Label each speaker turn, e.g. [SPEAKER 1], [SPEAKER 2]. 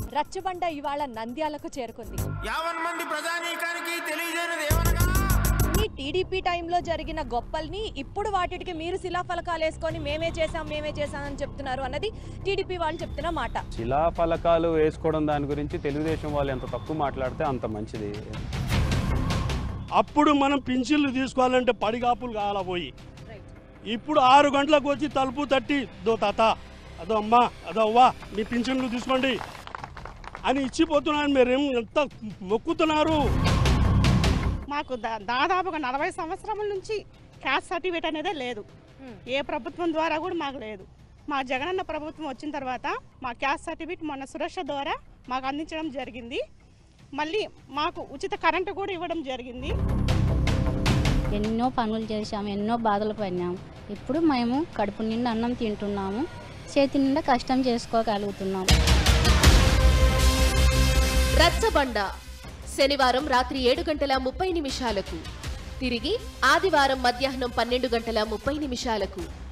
[SPEAKER 1] రచ్చబండ ఇవాళ నంద్యాలకు చేరుకుంది
[SPEAKER 2] యావన్ మంది ప్రజానీకానికి తెలియజేయనిది ఏమనగా
[SPEAKER 1] ఈ టీడీపీ టైంలో జరిగిన గొప్పల్ని ఇప్పుడు వాటికి మీరు శిలాఫలకాలు వేసుకొని మేమే చేసాం మేమే చేసాం అని చెప్తున్నారు అన్నది టీడీపీ వాళ్ళు చెప్తున్న మాట
[SPEAKER 3] శిలాఫలకాలు వేసుకోవడం దాని గురించి తెలుగుదేశం వాళ్ళు ఎంత తక్కువ మాట్లాడితే అంత మంచిది
[SPEAKER 4] అప్పుడు మనం పింఛన్లు తీసుకోవాలంటే పడిగాపులు కావాలా పోయి ఇప్పుడు ఆరు గంటలకు వచ్చి తలుపు తట్టి దో తాత అదో అమ్మా అదో అవ్వా మీ పింఛన్లు తీసుకోండి అని ఇచ్చిపోతున్నాను మీరేం ఎంత మొక్కుతున్నారు
[SPEAKER 5] మాకు దా- దాదాపుగా నలభై సంవత్సరముల నుంచి క్యాస్ట్ సర్టిఫికేట్ అనేదే లేదు ఏ ప్రభుత్వం ద్వారా కూడా మాకు లేదు మా జగనన్న ప్రభుత్వం వచ్చిన తర్వాత మా క్యాస్ట్ సర్టిఫికేట్ మొన్న సురక్ష ద్వారా మాకు అందించడం జరిగింది మళ్ళీ మాకు ఉచిత కరెంటు కూడా ఇవ్వడం జరిగింది
[SPEAKER 6] ఎన్నో పనులు చేశాము ఎన్నో బాధలు పడినాము ఇప్పుడు మేము కడుపు నిండా అన్నం తింటున్నాము చేతి నిండా కష్టం చేసుకోగలుగుతున్నాము
[SPEAKER 7] రచ్చబండ శనివారం రాత్రి ఏడు గంటల ముప్పై నిమిషాలకు తిరిగి ఆదివారం మధ్యాహ్నం పన్నెండు గంటల ముప్పై నిమిషాలకు